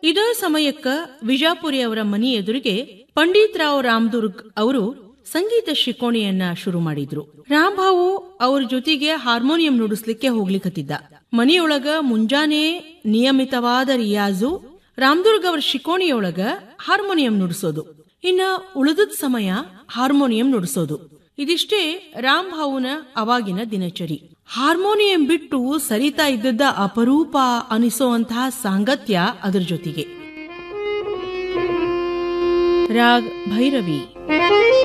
ಇದೇ ಸಮಯಕ್ಕ ವಿಜಾಪುರಿ ಅವರ ಮನಿ ಎದುರಿಗೆ ಪಂಡಿತ್ ರಾವ್ ರಾಮದುರ್ಗ್ ಅವರು ಸಂಗೀತ ಶಿಕೋಣಿಯನ್ನ ಶುರು ಮಾಡಿದ್ರು ರಾಂಭಾವು ಅವ್ರ ಜೊತೆಗೆ ಹಾರ್ಮೋನಿಯಂ ನುಡಿಸ್ಲಿಕ್ಕೆ ಹೋಗ್ಲಿಕ್ಕತ್ತಿದ್ದ ಮನಿಯೊಳಗ ಮುಂಜಾನೆ ನಿಯಮಿತವಾದ ರಿಯಾಜು ರಾಮದುರ್ಗ್ ಅವರ ಶಿಕೋಣಿಯೊಳಗ ಹಾರ್ಮೋನಿಯಂ ನುಡಿಸೋದು ಇನ್ನ ಉಳಿದದ ಸಮಯ ಹಾರ್ಮೋನಿಯಂ ನುಡಿಸೋದು ಇದಿಷ್ಟೇ ರಾಂಭಾವುನ ಅವಾಗಿನ ದಿನಚರಿ ಹಾರ್ಮೋನಿಯಂ ಬಿಟ್ಟು ಸರಿತಾ ಇದ್ದದ್ದ ಅಪರೂಪ ಅನಿಸೋಂತಹ ಸಾಂಗತ್ಯ ಅದರ ಜೊತೆಗೆ ರಾಗ್ ಭೈರವಿ